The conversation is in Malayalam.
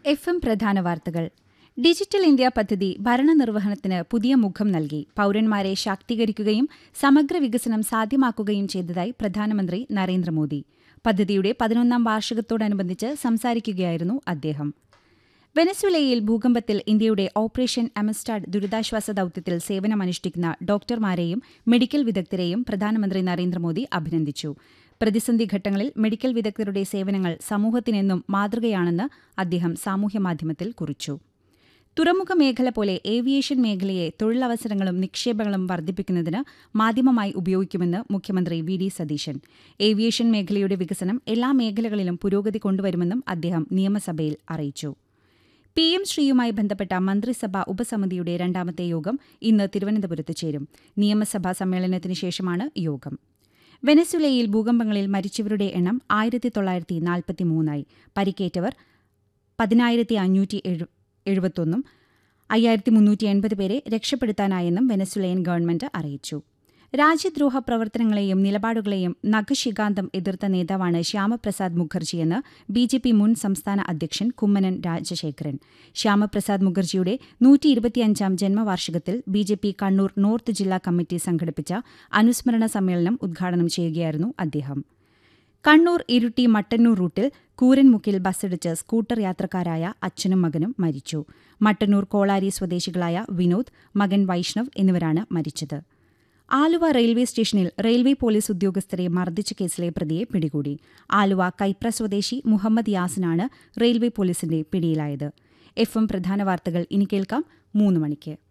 എഫ് എം പ്രധാന വാർത്തകൾ ഡിജിറ്റൽ ഇന്ത്യ പദ്ധതി ഭരണനിർവഹണത്തിന് പുതിയ മുഖം നൽകി പൌരന്മാരെ ശാക്തീകരിക്കുകയും സമഗ്ര വികസനം സാധ്യമാക്കുകയും ചെയ്തതായി പ്രധാനമന്ത്രി നരേന്ദ്രമോദി പദ്ധതിയുടെ പതിനൊന്നാം വാർഷികത്തോടനുബന്ധിച്ച് സംസാരിക്കുകയായിരുന്നു അദ്ദേഹം വെനസ്വലയിൽ ഭൂകമ്പത്തിൽ ഇന്ത്യയുടെ ഓപ്പറേഷൻ അമസ്റ്റാഡ് ദുരിതാശ്വാസ ദൌത്യത്തിൽ സേവനമനുഷ്ഠിക്കുന്ന ഡോക്ടർമാരെയും മെഡിക്കൽ വിദഗ്ധരെയും പ്രധാനമന്ത്രി നരേന്ദ്രമോദി അഭിനന്ദിച്ചു പ്രതിസന്ധി ഘട്ടങ്ങളിൽ മെഡിക്കൽ വിദഗ്ധരുടെ സേവനങ്ങൾ സമൂഹത്തിനെന്നും മാതൃകയാണെന്ന് അദ്ദേഹം സാമൂഹ്യമാധ്യമത്തിൽ കുറിച്ചു തുറമുഖ മേഖല പോലെ ഏവിയേഷൻ മേഖലയെ തൊഴിലവസരങ്ങളും നിക്ഷേപങ്ങളും വർദ്ധിപ്പിക്കുന്നതിന് മാധ്യമമായി ഉപയോഗിക്കുമെന്ന് മുഖ്യമന്ത്രി വി ഡി സതീശൻ ഏവിയേഷൻ മേഖലയുടെ വികസനം എല്ലാ മേഖലകളിലും പുരോഗതി കൊണ്ടുവരുമെന്നും അദ്ദേഹം നിയമസഭയിൽ അറിയിച്ചു പി എം ശ്രീയുമായി ബന്ധപ്പെട്ട മന്ത്രിസഭാ ഉപസമിതിയുടെ രണ്ടാമത്തെ യോഗം ഇന്ന് തിരുവനന്തപുരത്ത് ചേരും നിയമസഭാ സമ്മേളനത്തിന് ശേഷമാണ് യോഗം വെനസ്വലയിൽ ഭൂകമ്പങ്ങളിൽ മരിച്ചവരുടെ എണ്ണം ആയിരത്തി തൊള്ളായിരത്തി നാൽപ്പത്തിമൂന്നായി പരിക്കേറ്റവർ പതിനായിരത്തി അഞ്ഞൂറ്റി എഴുപത്തൊന്നും അയ്യായിരത്തി മുന്നൂറ്റി എൺപത് പേരെ രക്ഷപ്പെടുത്താനായെന്നും വെനസ്വലയൻ ഗവൺമെന്റ് അറിയിച്ചു രാജ്യദ്രോഹ പ്രവർത്തനങ്ങളെയും നിലപാടുകളെയും നഖശികാന്തം എതിർത്ത നേതാവാണ് ശ്യാമപ്രസാദ് മുഖർജിയെന്ന് ബി ജെ പി മുൻ സംസ്ഥാന അധ്യക്ഷൻ കുമ്മനൻ രാജശേഖരൻ ശ്യാമപ്രസാദ് മുഖർജിയുടെ നൂറ്റി ഇരുപത്തിയഞ്ചാം ജന്മവാർഷികത്തിൽ B J P Kannur north ജില്ലാ കമ്മിറ്റി സംഘടിപ്പിച്ച അനുസ്മരണ സമ്മേളനം ഉദ്ഘാടനം ചെയ്യുകയായിരുന്നു അദ്ദേഹം കണ്ണൂർ ഇരുട്ടി മട്ടന്നൂർ റൂട്ടിൽ കൂരൻമുക്കിൽ ബസ്സിടിച്ച് സ്കൂട്ടർ യാത്രക്കാരായ അച്ഛനും മകനും മരിച്ചു മട്ടന്നൂർ കോളാരി സ്വദേശികളായ വിനോദ് മകൻ വൈഷ്ണവ് എന്നിവരാണ് മരിച്ചത് ആലുവ റെയിൽവേ സ്റ്റേഷനിൽ റെയിൽവേ പോലീസ് ഉദ്യോഗസ്ഥരെ മർദ്ദിച്ച കേസിലെ പ്രതിയെ പിടികൂടി ആലുവ കൈപ്ര സ്വദേശി മുഹമ്മദ് യാസിനാണ് റെയിൽവേ പോലീസിന്റെ പിടിയിലായത് എഫ് എം പ്രധാന വാർത്തകൾ ഇനി കേൾക്കാം മൂന്ന് മണിക്ക്